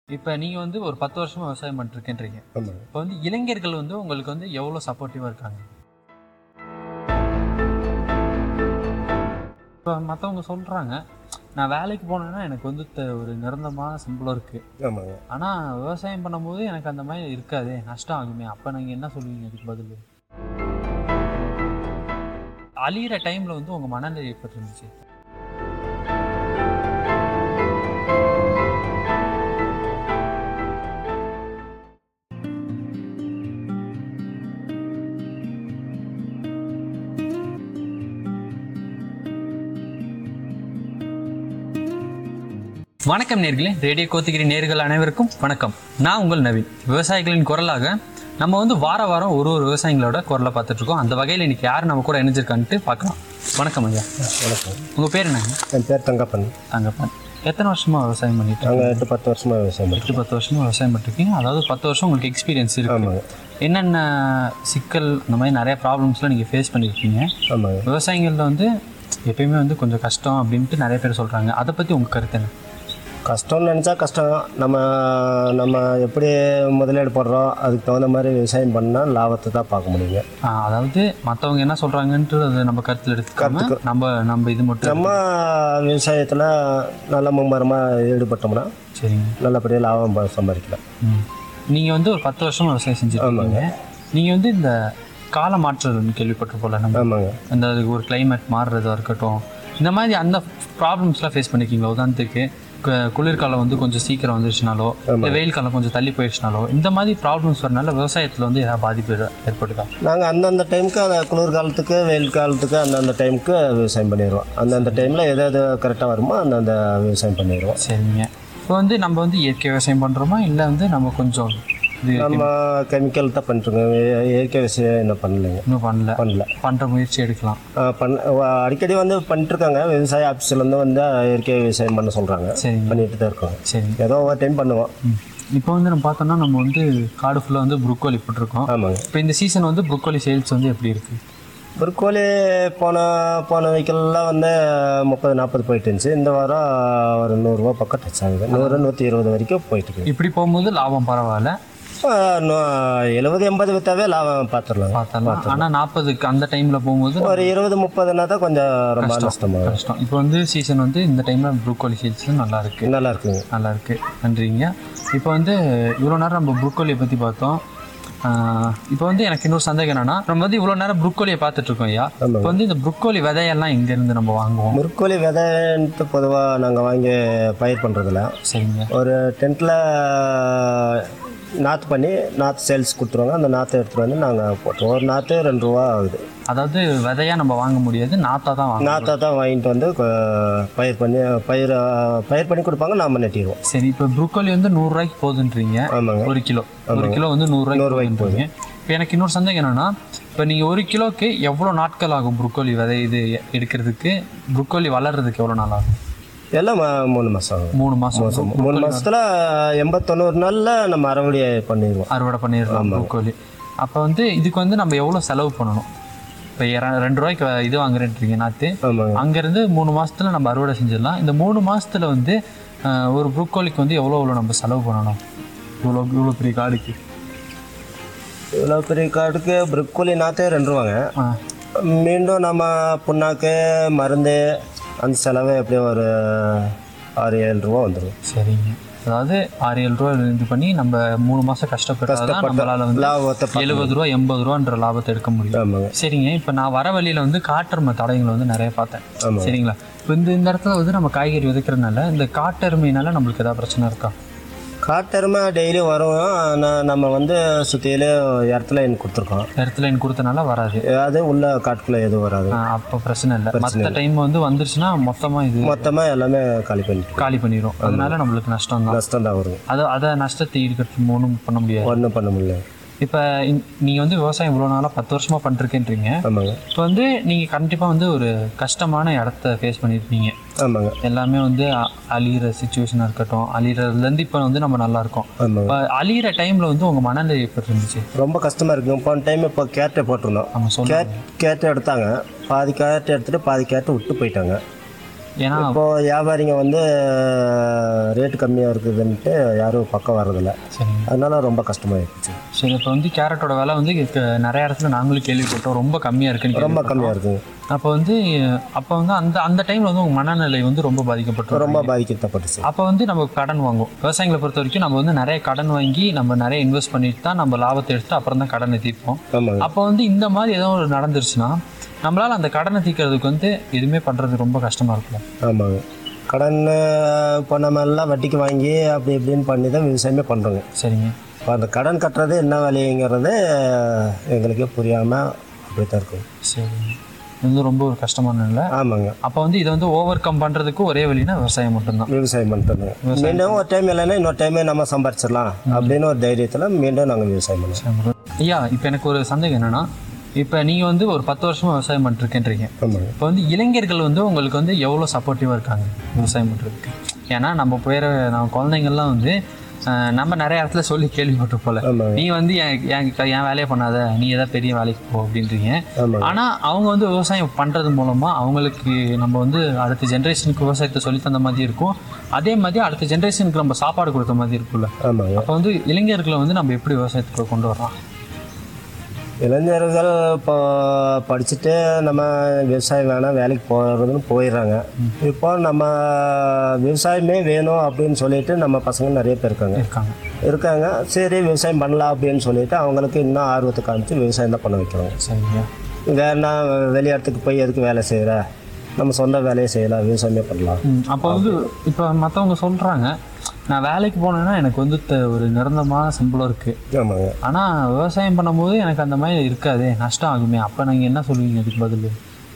இப்போ நீங்கள் வந்து ஒரு பத்து வருஷமா விவசாயம் பண்ணிருக்கேன்றீங்க ஆமாங்க இப்போ வந்து இளைஞர்கள் வந்து உங்களுக்கு வந்து எவ்வளோ சப்போர்ட்டிவாக இருக்காங்க இப்போ மற்றவங்க சொல்கிறாங்க நான் வேலைக்கு போனேன்னா எனக்கு வந்து த- ஒரு நிரந்தரமான சம்பளம் இருக்குது ஆமாங்க ஆனால் விவசாயம் பண்ணும்போது எனக்கு அந்த மாதிரி இருக்காது நஷ்டம் ஆகுமே அப்போ நீங்கள் என்ன சொல்லுவீங்க அதுக்கு பதில் அழியிற டைமில் வந்து உங்கள் மனநிலை எப்படி இருந்துச்சு வணக்கம் நேர்களே ரேடியோ கோத்தகிரி நேர்கள் அனைவருக்கும் வணக்கம் நான் உங்கள் நவீன் விவசாயிகளின் குரலாக நம்ம வந்து வார வாரம் ஒரு ஒரு விவசாயிகளோட குரலை பார்த்துட்டு இருக்கோம் அந்த வகையில் இன்னைக்கு யார் நம்ம கூட இணைஞ்சிருக்கான்ட்டு பார்க்கலாம் வணக்கம் ஐயா வணக்கம் உங்கள் பேர் என்னங்க என் பேர் தங்கப்பன் தங்கப்பன் எத்தனை வருஷமா விவசாயம் பண்ணிட்டு இருக்கீங்க? நாங்கள் எட்டு பத்து வருஷமாக விவசாயம் பண்ணுறோம் எட்டு பத்து வருஷமா விவசாயம் பண்ணிருக்கீங்க அதாவது பத்து வருஷம் உங்களுக்கு எக்ஸ்பீரியன்ஸ் இருக்கு ஆமாங்க என்னென்ன சிக்கல் இந்த மாதிரி நிறைய ப்ராப்ளம்ஸ்லாம் நீங்கள் ஃபேஸ் பண்ணியிருக்கீங்க ஆமாங்க விவசாயிகளில் வந்து எப்பயுமே வந்து கொஞ்சம் கஷ்டம் அப்படின்ட்டு நிறைய பேர் சொல்கிறாங்க அதை பற்றி உங்கள் கருத்து என்ன கஷ்டம்னு நினச்சா கஷ்டம் நம்ம நம்ம எப்படி முதலீடு போடுறோம் அதுக்கு தகுந்த மாதிரி விவசாயம் பண்ணால் லாபத்தை தான் பார்க்க முடியுங்க ஆ, அதாவது மற்றவங்க என்ன சொல்கிறாங்கன்ட்டு அதை நம்ம கருத்தில் எடுத்துக்காம நம்ம நம்ம இது மட்டும் நம்ம விவசாயத்தில் நல்ல மும்மரமாக ஈடுபட்டோம்னா சரிங்க நல்லபடியாக லாபம் ப- சம்பாதிக்கலாம் ம் நீங்கள் வந்து ஒரு பத்து வருஷமா விவசாயம் செஞ்சுருக்கீங்க நீங்கள் வந்து இந்த கால மாற்றம்னு கேள்விப்பட்டு போல நம்ம ஆமாங்க அந்த அதுக்கு ஒரு climate மாறுறதா இருக்கட்டும் இந்த மாதிரி அந்த ப்ராப்ளம்ஸ்லாம் ஃபேஸ் பண்ணிருக்கீங்களா உதாரணத்துக்கு கு- குளிர்காலம் வந்து கொஞ்சம் சீக்கிரம் வந்துருச்சுனாலோ இல்லை வெயில் காலம் கொஞ்சம் தள்ளி போயிடுச்சுனாலோ இந்த மாதிரி ப்ராப்ளம்ஸ் வரனால விவசாயத்தில் வந்து ஏதாவது பாதிப்பு ஏதா- ஏற்படுதா நாங்கள் அந்தந்த டைமுக்கு அந்த குளிர் காலத்துக்கு வெயில் காலத்துக்கு அந்தந்த டைமுக்கு விவசாயம் பண்ணிடுவோம் அந்தந்த டைமில் எது எது கரெக்டாக வருமோ அந்தந்த விவசாயம் பண்ணிடுவோம் சரிங்க இப்போ வந்து நம்ம வந்து இயற்கை விவசாயம் பண்ணுறோமா இல்லை வந்து நம்ம கொஞ்சம் இது நம்ம கெமிக்கல் தான் பண்ணிட்டுருக்கோம் இயற்கை விவசாயம் என்ன பண்ணலைங்க இன்னும் பண்ணல பண்ணல பண்ணுற முயற்சி எடுக்கலாம் ஆ, பண்ண வ- அடிக்கடி வந்து பண்ணிட்டுருக்காங்க விவசாய ஆஃபீஸ்லேருந்து வந்து இயற்கை விவசாயம் பண்ண சொல்கிறாங்க சரிங்க பண்ணிட்டு தான் இருக்கோங்க சரிங்க ஏதோ ஒவ்வொரு டைம் பண்ணுவோம் ம். இப்போ வந்து நம்ம பார்த்தோம்னா நம்ம வந்து காடு ஃபுல்லாக வந்து ப்ரூக்கோலி போட்டிருக்கோம் ஆமாங்க இப்போ இந்த சீசன் வந்து ப்ரூக்கோலி சேல்ஸ் வந்து எப்படி இருக்குது புற்கோலி போன போன வெஹிக்கிள்லாம் வந்து முப்பது நாற்பது போயிட்டு இருந்துச்சு இந்த வாரம் ஒரு நூறுரூவா பக்கம் டச் ஆகுது நூறு நூற்றி இருபது வரைக்கும் போயிட்டு இருக்கு இப்படி போகும்போது லாபம் பரவாயில்ல ஆ, நூ- எழுபது எண்பது வித்தாவே லாபம் பார்த்துடலாம் பார்த்தலாம் ஆனால் நாற்பதுக்கு அந்த டைமில் போகும்போது ஒரு இருபது முப்பதுனா தான் கொஞ்சம் ரொம்ப நஷ்டமாகும் கஷ்டம் இப்போ வந்து சீசன் வந்து இந்த டைமில் ப்ரூக்கோலி சேல்ஸ் நல்லா இருக்கு நல்லா இருக்குங்க நல்லா இருக்கு நன்றிங்க இப்போ வந்து இவ்வளோ நேரம் நம்ம ப்ரூக்கோலியை பற்றி பார்த்தோம் ஆஹ் இப்போ வந்து எனக்கு இன்னொரு சந்தேகம் என்னன்னா நம்ம வந்து இவ்வளோ நேரம் ப்ரூக்கோலியை பார்த்துட்டு இருக்கோம் ஐயா ஆமாங்க. இப்போ வந்து இந்த ப்ரூக்கோலி விதையெல்லாம் இங்கேருந்து நம்ம வாங்குவோம் முற்கோலி விதைன்ட்டு பொதுவாக நாங்கள் வாங்கி பயிர் பண்ணுறதில்ல சரிங்க ஒரு டென்ட்டில் நாற்று பண்ணி நாற்று சேல்ஸ் கொடுத்துருவாங்க அந்த நாற்றை எடுத்துகிட்டு வந்து நாங்கள் போட்டுருவோம் ஒரு நாற்று ரெண்டு ரூபா ஆகுது அதாவது விதையா நம்ம வாங்க முடியாது நாத்தா தான் வாங்கணும் நாற்றை தான் வாங்கிட்டு வந்து கொ- பயிர் பண்ணி பயிர் பயிர் பண்ணி கொடுப்பாங்க நாம் நட்டிடுவோம் சரி இப்போ ப்ரூக்கோலி வந்து நூறுரூவாய்க்கு போகுதுன்றீங்க ஆமாங்க ஒரு கிலோ ஒரு கிலோ வந்து நூறுரூவாய்க்கு போகுதுங்க இப்போ எனக்கு இன்னொரு சந்தேகம் என்னன்னா இப்போ நீங்கள் ஒரு கிலோக்கு எவ்வளோ நாட்கள் ஆகும் ப்ரூக்கோலி விதை இது எடுக்கிறதுக்கு ப்ரூக்கோலி வளர்றதுக்கு எவ்வளோ நாள் ஆகும் எல்லாம் ம- மூணு மாதம் ஆகும் மூணு மாதம் மூணு மாதத்தில் எண்பத்தொண்ணூறு நாளில் நம்ம அறுவடை பண்ணிடுவோம் அறுவடை பண்ணிடலாம் ப்ரூக்கோலி அப்போ வந்து இதுக்கு வந்து நம்ம எவ்வளோ செலவு பண்ணணும் இப்போ ரெண்டு ரூபாய்க்கு வ- இது வாங்குறேன்றீங்க நாற்று ஆமாங்க அங்கேருந்து மூணு மாசத்துல நம்ம அறுவடை செஞ்சிடலாம் இந்த மூணு மாசத்துல வந்து ஆஹ், ஒரு ப்ரூக்கோலிக்கு வந்து எவ்வளோ எவ்வளோ நம்ம செலவு பண்ணணும் இவ்வளோ இவ்வளோ பெரிய காடுக்கு இவ்வளோ பெரிய காட்டுக்கு பிரிக்கோலி நாற்றே ரெண்டு ரூபாங்க ஆ மீண்டும் நம்ம புண்ணாக்கு மருந்து அந்த செலவு எப்படியும் ஒரு ஆறு ஏழு ரூபா வந்துடும் சரிங்க அதாவது ஆறு ஏழு ரூபா இது பண்ணி நம்ம மூணு மாசம் கஷ்டப்பட்டாதான் நம்மளால வந்து லாபத்தை பா- எழுபது ரூபா எண்பது ரூபான்ற லாபத்தை எடுக்க முடியும் ஆமாங்க சரிங்க இப்போ நான் வர வழியில வந்து காட்டெருமை தடயங்களை வந்து நிறைய பார்த்தேன் ஆமாங்க. சரிங்களா இப்போ இந்த இந்த இடத்துல வந்து நம்ம காய்கறி விதைக்கிறதுனால இந்த காட்டெருமையினால நம்மளுக்கு ஏதாவது பிரச்சனை இருக்கா காட்டெருமை டெய்லி வரும் ஆனால் நம்ம வந்து சுற்றியில இடத்துல எனக்கு கொடுத்துருக்கோம் இடத்துல எனக்கு கொடுத்தனால வராது அது உள்ள காட்டுக்குள்ளே எதுவும் வராது ஆஹ் அப்போ பிரச்சனை இல்லை மற்ற டைம் வந்து வந்துருச்சுன்னா மொத்தமா இது மொத்தமாக எல்லாமே காலி பண்ணிட்டு காலி பண்ணிடும் அதனால நம்மளுக்கு நஷ்டம் தான் நஷ்டம் தான் வருங்க அதை அதை நஷ்டத்தை ஈடுகட்டு ஒன்றும் பண்ண முடியாது ஒன்றும் பண்ண முடியல இப்போ நீங்கள் வந்து விவசாயம் இவ்வளோ நாளாக பத்து வருஷமாக பண்ணிருக்கேன்றீங்க ஆமாங்க இப்போ வந்து நீங்கள் கண்டிப்பாக வந்து ஒரு கஷ்டமான இடத்த ஃபேஸ் பண்ணியிருப்பீங்க ஆமாங்க எல்லாமே வந்து அ- அழியிற சுச்சுவேஷனாக இருக்கட்டும் அழியிறதுலேருந்து இப்போ வந்து நம்ம நல்லா இருக்கோம் ஆமாங்க இப்போ அழியிற டைமில் வந்து உங்கள் மனநிலை எப்படி இருந்துச்சு ரொம்ப கஷ்டமாக இருக்குங்க போன டைம் இப்போ கேட்டை போட்டிருந்தோம் நம்ம சொல்ல கேட் கேட்டை எடுத்தாங்க பாதி கேட்டை எடுத்துகிட்டு பாதி கேட்டை விட்டு போயிட்டாங்க ஏன்னா இப்போ வியாபாரிங்க வந்து ரேட்டு கம்மியாக இருக்குதுன்ட்டு யாரும் பக்கம் வர்றதில்ல சரிங்க அதனால ரொம்ப கஷ்டமாயிடுச்சு சரி இப்போ வந்து கேரட்டோட விலை வந்து இப்ப நிறைய இடத்துல நாங்களும் கேள்விப்பட்டோம் ரொம்ப கம்மியாக இருக்குன்னு ரொம்ப கேள்விப்பட்டோம். கம்மியாக இருக்குங்க அப்போ வந்து அப்போ வந்து அந்த அந்த டைமில் வந்து உங்கள் மனநிலை வந்து ரொம்ப பாதிக்கப்பட்டு ரொம்ப பாதிக்கப்பட்டுச்சு அப்போ வந்து நம்ம கடன் வாங்குவோம் விவசாயிகளை பொறுத்த வரைக்கும் நம்ம வந்து நிறைய கடன் வாங்கி நம்ம நிறைய இன்வெஸ்ட் பண்ணிட்டு தான் நம்ம லாபத்தை எடுத்து அப்புறம் தான் கடனை தீர்ப்போம் ஆமாங்க அப்போ வந்து இந்த மாதிரி ஏதோ ஒரு நடந்துருச்சுன்னா நம்மளால் அந்த கடனை தீர்க்கறதுக்கு வந்து எதுவுமே பண்ணுறது ரொம்ப கஷ்டமாக இருக்கும் ஆமாங்க கடன் இப்போ நம்ம எல்லாம் வட்டிக்கு வாங்கி அப்படி இப்படின்னு பண்ணி தான் விவசாயமே பண்ணுறோங்க சரிங்க இப்போ அந்த கடன் கட்டுறது என்ன வேலைங்கிறது எங்களுக்கே புரியாமல் அப்படி தான் இருக்கும் சரிங்க இது வந்து ரொம்ப ஒரு கஷ்டமான நிலை ஆமாங்க அப்போ வந்து இதை வந்து ஓவர் கம் பண்ணுறதுக்கு ஒரே வழினா விவசாயம் மட்டும்தான் விவசாயம் பண்ணிட்டு மீண்டும் ஒரு டைம் இல்லைன்னா இன்னொரு டைமே நம்ம சம்பாரிச்சிடலாம் அப்படின்னு ஒரு தைரியத்தில் மீண்டும் நாங்கள் விவசாயம் பண்ணுவோம் ஐயா இப்போ எனக்கு ஒரு சந்தேகம் என்னன்னா இப்போ நீங்கள் வந்து ஒரு பத்து வருஷமா விவசாயம் பண்ணிருக்கேன்றீங்க ஆமாங்க இப்போ வந்து இளைஞர்கள் வந்து உங்களுக்கு வந்து எவ்வளோ சப்போர்ட்டிவாக இருக்காங்க விவசாயம் பண்ணுறதுக்கு ஏன்னா நம்ம போயிற நம்ம குழந்தைங்கள்லாம் வந்து அஹ், நம்ம நிறைய இடத்துல சொல்லி கேள்விப்பட்டு போல ஆமாங்க நீ வந்து என் என் என் வேலையை பண்ணாத நீ ஏதாவது பெரிய வேலைக்கு போ அப்படின்றீங்க ஆமாங்க ஆனால் அவங்க வந்து விவசாயம் பண்ணுறது மூலமாக அவங்களுக்கு நம்ம வந்து அடுத்த ஜென்ரேஷனுக்கு விவசாயத்தை சொல்லி தந்த மாதிரி இருக்கும் அதே மாதிரி அடுத்த ஜென்ரேஷனுக்கு நம்ம சாப்பாடு கொடுத்த மாதிரி இருக்கும்ல ஆமாங்க அப்போ வந்து இளைஞர்களை வந்து நம்ம எப்படி விவசாயத்துக்கு கொண்டு வரலாம் இளைஞர்கள் இப்போ படிச்சுட்டு நம்ம விவசாயம் வேணாம் வேலைக்கு போகிறதுன்னு போயிடுறாங்க இப்போ நம்ம விவசாயமே வேணும் அப்படின்னு சொல்லிட்டு நம்ம பசங்க நிறைய பேர் இருக்காங்க இருக்காங்க இருக்காங்க சரி விவசாயம் பண்ணலாம் அப்படின்னு சொல்லிட்டு அவங்களுக்கு இன்னும் ஆர்வத்தை காமிச்சு விவசாயம் தான் பண்ண வைக்கிறோம் சரிங்க வேணா வெளி இடத்துக்கு போய் எதுக்கு வேலை செய்கிற நம்ம சொந்த வேலையை செய்யலாம் விவசாயமே பண்ணலாம் ம், அப்போ வந்து இப்போ மற்றவங்க சொல்கிறாங்க நான் வேலைக்கு போனேன்னா எனக்கு வந்து த- ஒரு நிரந்தரமான சம்பளம் இருக்குது ஆமாங்க ஆனால் விவசாயம் பண்ணும்போது எனக்கு அந்த மாதிரி இருக்காதே நஷ்டம் ஆகுமே அப்போ நீங்கள் என்ன சொல்லுவீங்க அதுக்கு பதில்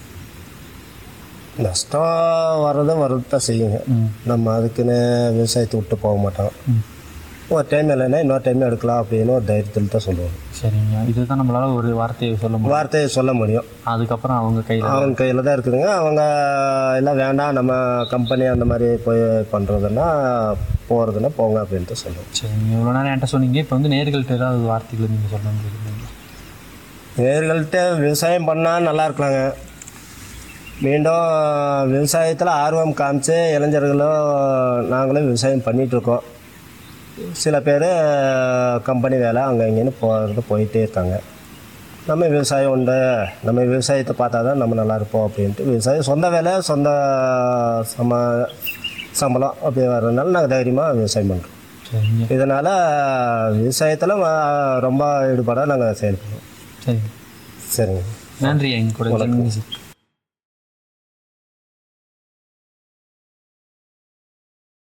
நஷ்டம் வர்றது வரதான் செய்யுங்க ம் நம்ம அதுக்குன்னு விவசாயத்தை விட்டு போக மாட்டோம் ம் ஒரு டைம் இல்லைன்னா இன்னொரு டைம் எடுக்கலாம் அப்படின்னு ஒரு தைரியத்தில் தான் சொல்லுவோம் சரிங்க இதுதான் நம்மளால ஒரு வார்த்தையை சொல்ல முடியும் வார்த்தையை சொல்ல முடியும் அதுக்கப்புறம் அவங்க கையில் அவங்க கையில் தான் இருக்குதுங்க அவங்க எல்லாம் வேண்டாம் நம்ம கம்பெனி அந்த மாதிரி போய் பண்ணுறதுன்னா போகிறதுன்னா போங்க அப்படின்ட்டு சொல்லுவோம் சரிங்க இவ்வளோ நேரம் என்கிட்ட சொன்னீங்க இப்போ வந்து நேர்கள்ட்ட ஏதாவது வார்த்தைகள் நீங்கள் சொல்ல முடியுங்க நேர்கள்ட்ட விவசாயம் பண்ணால் நல்லா இருக்கலாங்க மீண்டும் விவசாயத்தில் ஆர்வம் காமிச்சு இளைஞர்களும் நாங்களும் விவசாயம் பண்ணிட்டு இருக்கோம் சில பேர் கம்பெனி வேலை அங்கே இங்கேன்னு போகிறது போயிட்டே இருக்காங்க நம்ம விவசாயம் உண்டு நம்ம விவசாயத்தை பார்த்தா தான் நம்ம நல்லா இருப்போம் அப்படின்ட்டு விவசாயம் சொந்த வேலை சொந்த சம சம்பளம் அப்படி வர்றதுனால நாங்கள் தைரியமாக விவசாயம் பண்ணுறோம் சரிங்க இதனால் விவசாயத்தில் ரொம்ப ஈடுபாடாக நாங்கள் செயல்படுறோம் சரிங்க சரிங்க நன்றி எங்க கூட